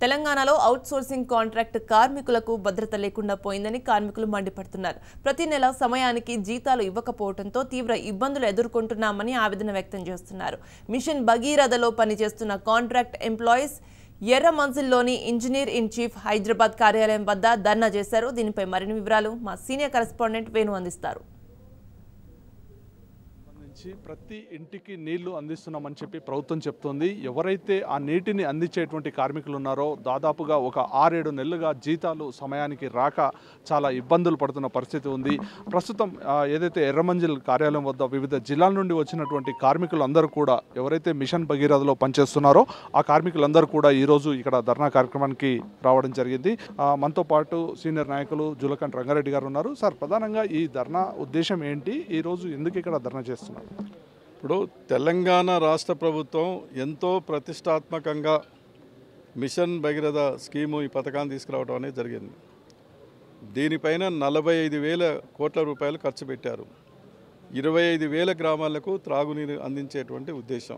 తెలంగాణలో out sourcing contract కార్మికులకు భద్రత లేకుండా పోయిందని కార్మికులు మండిపడుతున్నారు ప్రతి నెల సమయానికి జీతాలు ఇవ్వకపోవడంతో తీవ్ర ఇబ్బందులు ఎదుర్కొంటున్నామని ఆవేదన వ్యక్తం చేస్తున్నారు మిషన్ భగీరథలో పనిచేస్తున్న కాంట్రాక్ట్ ఎంప్లాయీస్ ఎర్ర మంజిల్లోని ఇంజనీర్ ఇన్ చీఫ్ హైదరాబాద్ కార్యాలయం వద్ద ధర్నా చేశారు దీనిపై మరిన్ని వివరాలు మా సీనియర్ కరెస్పాండెంట్ వేణు అందిస్తారు సంబంధించి ప్రతి ఇంటికి నీళ్లు అందిస్తున్నామని చెప్పి ప్రభుత్వం చెప్తోంది ఎవరైతే ఆ నీటిని అందించేటువంటి కార్మికులు ఉన్నారో దాదాపుగా ఒక ఆరేడు నెలలుగా జీతాలు సమయానికి రాక చాలా ఇబ్బందులు పడుతున్న పరిస్థితి ఉంది ప్రస్తుతం ఆ, ఏదైతే ఎర్రమంజిల్ కార్యాలయం వద్ద వివిధ జిల్లాల నుండి వచ్చినటువంటి కార్మికులందరూ కూడా ఎవరైతే మిషన్ భగీరథలో పనిచేస్తున్నారో ఆ కార్మికులందరూ కూడా ఈరోజు ఇక్కడ ధర్నా కార్యక్రమానికి రావడం జరిగింది ఆ, మనతో పాటు సీనియర్ నాయకులు జులకంటి రంగారెడ్డి గారు ఉన్నారు సార్ ప్రధానంగా ఈ ధర్నా ఉద్దేశం ఏంటి ఈరోజు ఎందుకు ఇక్కడ ధర్నా చేస్తున్నారు ఇప్పుడు తెలంగాణ రాష్ట్ర ప్రభుత్వం ఎంతో ప్రతిష్టాత్మకంగా మిషన్ భగీరథ స్కీము ఈ పథకాన్ని తీసుకురావడం అనేది జరిగింది దీనిపైన నలభై ఐదు వేల కోట్ల రూపాయలు ఖర్చు పెట్టారు ఇరవై ఐదు వేల గ్రామాలకు త్రాగునీరు అందించేటువంటి ఉద్దేశం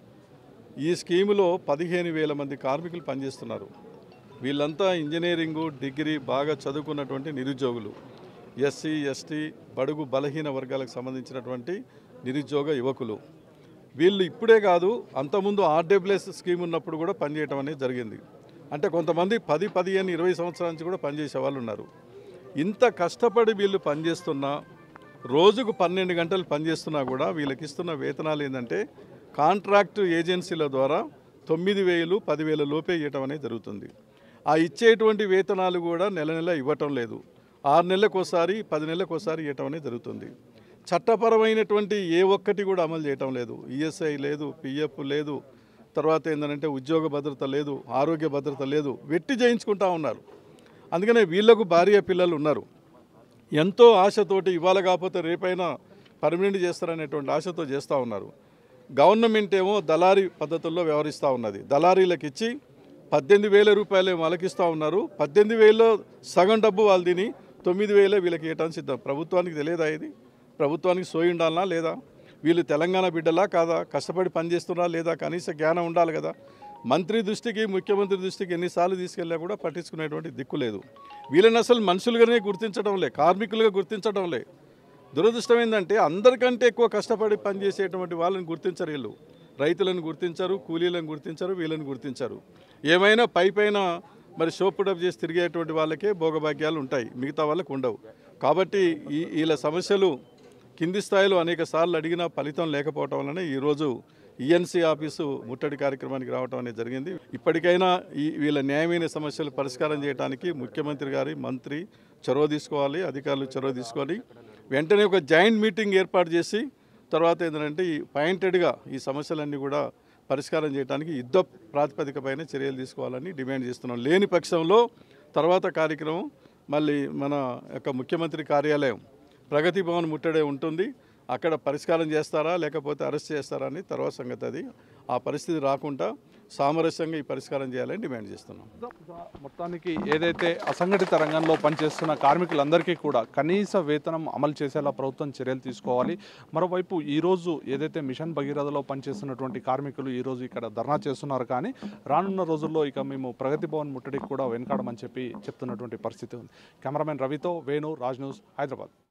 ఈ స్కీములో పదిహేను వేల మంది కార్మికులు పనిచేస్తున్నారు వీళ్ళంతా ఇంజనీరింగు డిగ్రీ బాగా చదువుకున్నటువంటి నిరుద్యోగులు ఎస్సీ ఎస్టీ బడుగు బలహీన వర్గాలకు సంబంధించినటువంటి నిరుద్యోగ యువకులు వీళ్ళు ఇప్పుడే కాదు అంతకుముందు ఆర్డబ్ల్యూఎస్ స్కీమ్ ఉన్నప్పుడు కూడా పనిచేయటం అనేది జరిగింది అంటే కొంతమంది పది పదిహేను ఇరవై సంవత్సరాల నుంచి కూడా పనిచేసే వాళ్ళు ఉన్నారు ఇంత కష్టపడి వీళ్ళు పనిచేస్తున్నా రోజుకు పన్నెండు గంటలు పనిచేస్తున్నా కూడా వీళ్ళకి ఇస్తున్న వేతనాలు ఏంటంటే కాంట్రాక్ట్ ఏజెన్సీల ద్వారా తొమ్మిది వేలు పదివేల లోపే ఇవ్వటం అనేది జరుగుతుంది ఆ ఇచ్చేటువంటి వేతనాలు కూడా నెల నెల ఇవ్వటం లేదు ఆరు నెలలకు ఒకసారి పది నెలలకు ఒకసారి ఇవ్వటం అనేది జరుగుతుంది చట్టపరమైనటువంటి ఏ ఒక్కటి కూడా అమలు చేయటం లేదు ఈఎస్ఐ లేదు పిఎఫ్ లేదు తర్వాత ఏంటంటే ఉద్యోగ భద్రత లేదు ఆరోగ్య భద్రత లేదు వెట్టి చేయించుకుంటా ఉన్నారు అందుకనే వీళ్ళకు భార్య పిల్లలు ఉన్నారు ఎంతో ఆశతోటి ఇవాళ కాకపోతే రేపైనా పర్మనెంట్ చేస్తారనేటువంటి ఆశతో చేస్తూ ఉన్నారు గవర్నమెంట్ ఏమో దళారీ పద్ధతుల్లో వ్యవహరిస్తూ ఉన్నది దళారీలకు ఇచ్చి పద్దెనిమిది వేల రూపాయలు వాళ్ళకి ఇస్తూ ఉన్నారు పద్దెనిమిది వేలలో సగం డబ్బు వాళ్ళు తిని తొమ్మిది వేలే వీళ్ళకి ఇవ్వటానికి సిద్ధం ప్రభుత్వానికి తెలియదా ఇది ప్రభుత్వానికి సోయి ఉండాలనా లేదా వీళ్ళు తెలంగాణ బిడ్డలా కాదా కష్టపడి పనిచేస్తున్నారా లేదా కనీస జ్ఞానం ఉండాలి కదా మంత్రి దృష్టికి ముఖ్యమంత్రి దృష్టికి ఎన్నిసార్లు తీసుకెళ్ళా కూడా పట్టించుకునేటువంటి దిక్కు లేదు వీళ్ళని అసలు మనుషులుగానే గుర్తించడం లే కార్మికులుగా గుర్తించడం లే దురదృష్టం ఏంటంటే అందరికంటే ఎక్కువ కష్టపడి పనిచేసేటువంటి వాళ్ళని గుర్తించరు వీళ్ళు రైతులను గుర్తించరు కూలీలను గుర్తించరు వీళ్ళని గుర్తించరు ఏమైనా పై పైన మరి షోపుడప్ చేసి తిరిగేటువంటి వాళ్ళకే భోగభాగ్యాలు ఉంటాయి మిగతా వాళ్ళకు ఉండవు కాబట్టి ఈ వీళ్ళ సమస్యలు కింది స్థాయిలో అనేక సార్లు అడిగినా ఫలితం లేకపోవటం వలన ఈరోజు ఈఎన్సీ ఆఫీసు ముట్టడి కార్యక్రమానికి రావడం అనేది జరిగింది ఇప్పటికైనా ఈ వీళ్ళ న్యాయమైన సమస్యలు పరిష్కారం చేయడానికి ముఖ్యమంత్రి గారి మంత్రి చొరవ తీసుకోవాలి అధికారులు చొరవ తీసుకొని వెంటనే ఒక జాయింట్ మీటింగ్ ఏర్పాటు చేసి తర్వాత ఏంటంటే ఈ పాయింటెడ్గా ఈ సమస్యలన్నీ కూడా పరిష్కారం చేయడానికి యుద్ధ ప్రాతిపదికపైన చర్యలు తీసుకోవాలని డిమాండ్ చేస్తున్నాం లేని పక్షంలో తర్వాత కార్యక్రమం మళ్ళీ మన యొక్క ముఖ్యమంత్రి కార్యాలయం ప్రగతి భవన్ ముట్టడే ఉంటుంది అక్కడ పరిష్కారం చేస్తారా లేకపోతే అరెస్ట్ చేస్తారా అని తర్వాత సంగతి అది ఆ పరిస్థితి రాకుండా సామరస్యంగా ఈ పరిష్కారం చేయాలని డిమాండ్ చేస్తున్నాం మొత్తానికి ఏదైతే అసంఘటిత రంగంలో పనిచేస్తున్న కార్మికులందరికీ కూడా కనీస వేతనం అమలు చేసేలా ప్రభుత్వం చర్యలు తీసుకోవాలి మరోవైపు ఈరోజు ఏదైతే మిషన్ భగీరథలో పనిచేస్తున్నటువంటి కార్మికులు ఈరోజు ఇక్కడ ధర్నా చేస్తున్నారు కానీ రానున్న రోజుల్లో ఇక మేము ప్రగతి భవన్ ముట్టడికి కూడా వెనకాడమని చెప్పి చెప్తున్నటువంటి పరిస్థితి ఉంది కెమెరామెన్ రవితో వేణు రాజ్ న్యూస్ హైదరాబాద్